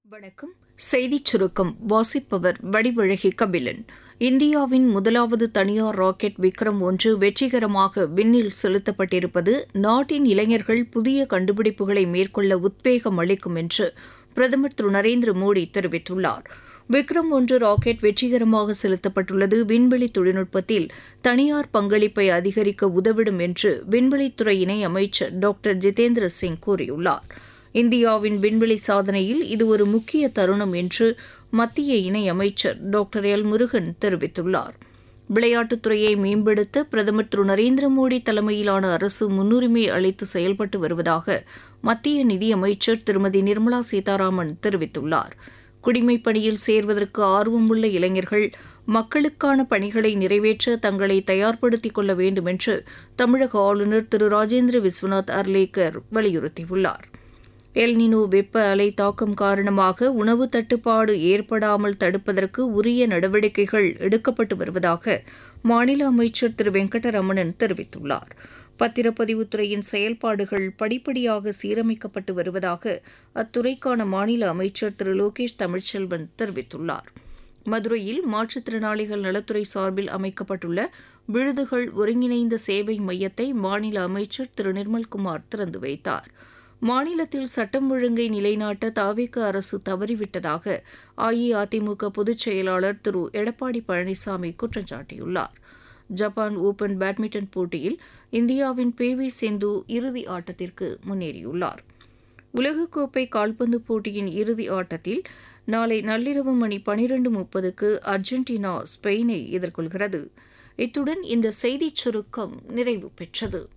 வணக்கம் செய்திச் சுருக்கம் வாசிப்பவர் வடிவழகி கபிலன் இந்தியாவின் முதலாவது தனியார் ராக்கெட் விக்ரம் ஒன்று வெற்றிகரமாக விண்ணில் செலுத்தப்பட்டிருப்பது நாட்டின் இளைஞர்கள் புதிய கண்டுபிடிப்புகளை மேற்கொள்ள உத்வேகம் அளிக்கும் என்று பிரதமர் திரு நரேந்திர மோடி தெரிவித்துள்ளார் விக்ரம் ஒன்று ராக்கெட் வெற்றிகரமாக செலுத்தப்பட்டுள்ளது விண்வெளி தொழில்நுட்பத்தில் தனியார் பங்களிப்பை அதிகரிக்க உதவிடும் என்று விண்வெளித்துறை இணை அமைச்சர் டாக்டர் ஜிதேந்திர சிங் கூறியுள்ளார் இந்தியாவின் விண்வெளி சாதனையில் இது ஒரு முக்கிய தருணம் என்று மத்திய இணையமைச்சர் டாக்டர் எல் முருகன் தெரிவித்துள்ளார் விளையாட்டுத்துறையை மேம்படுத்த பிரதமர் திரு நரேந்திர மோடி தலைமையிலான அரசு முன்னுரிமை அளித்து செயல்பட்டு வருவதாக மத்திய நிதியமைச்சர் திருமதி நிர்மலா சீதாராமன் தெரிவித்துள்ளார் குடிமைப் பணியில் சேர்வதற்கு ஆர்வமுள்ள இளைஞர்கள் மக்களுக்கான பணிகளை நிறைவேற்ற தங்களை தயார்படுத்திக் கொள்ள வேண்டும் என்று தமிழக ஆளுநர் திரு ராஜேந்திர விஸ்வநாத் அர்லேக்கர் வலியுறுத்தியுள்ளார் எல்னினோ வெப்ப அலை தாக்கம் காரணமாக உணவு தட்டுப்பாடு ஏற்படாமல் தடுப்பதற்கு உரிய நடவடிக்கைகள் எடுக்கப்பட்டு வருவதாக மாநில அமைச்சர் திரு வெங்கடரமணன் தெரிவித்துள்ளார் பத்திரப்பதிவுத்துறையின் செயல்பாடுகள் படிப்படியாக சீரமைக்கப்பட்டு வருவதாக அத்துறைக்கான மாநில அமைச்சர் திரு லோகேஷ் தமிழ்ச்செல்வன் தெரிவித்துள்ளார் மதுரையில் மாற்றுத்திறனாளிகள் நலத்துறை சார்பில் அமைக்கப்பட்டுள்ள விழுதுகள் ஒருங்கிணைந்த சேவை மையத்தை மாநில அமைச்சர் திரு நிர்மல்குமார் திறந்து வைத்தார் மாநிலத்தில் சட்டம் ஒழுங்கை நிலைநாட்ட தாவேக அரசு தவறிவிட்டதாக அஇஅதிமுக பொதுச் செயலாளர் திரு எடப்பாடி பழனிசாமி குற்றம் சாட்டியுள்ளார் ஜப்பான் ஓபன் பேட்மிண்டன் போட்டியில் இந்தியாவின் பி வி சிந்து இறுதி ஆட்டத்திற்கு முன்னேறியுள்ளார் உலகக்கோப்பை கால்பந்து போட்டியின் இறுதி ஆட்டத்தில் நாளை நள்ளிரவு மணி பனிரண்டு முப்பதுக்கு அர்ஜென்டினா ஸ்பெயினை எதிர்கொள்கிறது இத்துடன் இந்த செய்திச் சுருக்கம் நிறைவு பெற்றது